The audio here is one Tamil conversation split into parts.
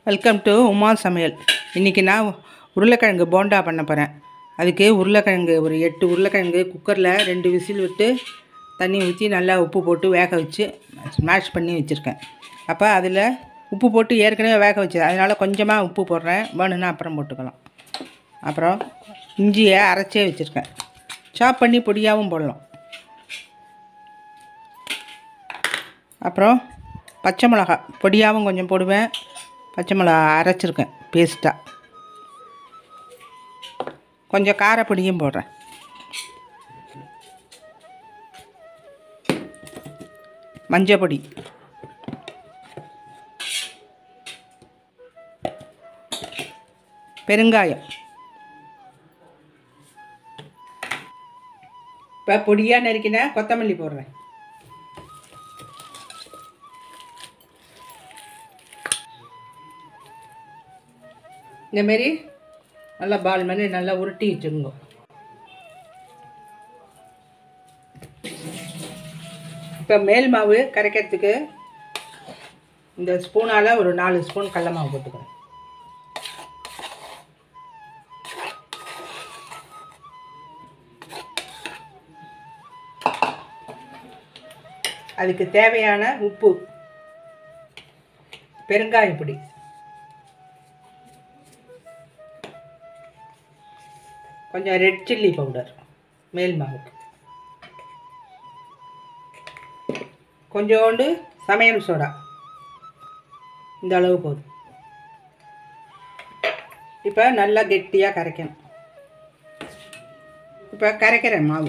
வெல்கம் டு உமா சமையல் இன்றைக்கி நான் உருளைக்கிழங்கு போண்டா பண்ண போகிறேன் அதுக்கு உருளைக்கிழங்கு ஒரு எட்டு உருளைக்கிழங்கு குக்கரில் ரெண்டு விசில் விட்டு தண்ணி ஊற்றி நல்லா உப்பு போட்டு வேக வச்சு ஸ்மாஷ் பண்ணி வச்சுருக்கேன் அப்போ அதில் உப்பு போட்டு ஏற்கனவே வேக வச்சு அதனால் கொஞ்சமாக உப்பு போடுறேன் வேணும்னா அப்புறம் போட்டுக்கலாம் அப்புறம் இஞ்சியை அரைச்சே வச்சுருக்கேன் சாப் பண்ணி பொடியாகவும் போடலாம் அப்புறம் பச்சை மிளகா பொடியாகவும் கொஞ்சம் போடுவேன் பச்சை மிளகா அரைச்சிருக்கேன் பேஸ்ட்டாக கொஞ்சம் காரப்பொடியும் போடுறேன் மஞ்சள் பொடி பெருங்காயம் இப்போ பொடியாக நறுக்கின கொத்தமல்லி போடுறேன் இந்தமாரி நல்லா பால் மாதிரி நல்லா உருட்டி வச்சுருங்க இப்போ மேல் மாவு கரைக்கிறதுக்கு இந்த ஸ்பூனால் ஒரு நாலு ஸ்பூன் கடல மாவு போட்டுக்கிறேன் அதுக்கு தேவையான உப்பு பெருங்காயம் பொடி கொஞ்சம் ரெட் சில்லி பவுடர் மேல் மாவுக்கு கொஞ்சோண்டு சமையல் சோடா இந்த அளவு போதும் இப்போ நல்லா கெட்டியாக கரைக்கணும் இப்போ கரைக்கிறேன் மாவு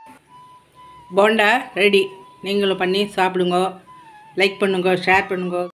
போண்டா ரெடி நீங்களும் பண்ணி சாப்பிடுங்க லைக் பண்ணுங்க ஷேர் பண்ணுங்க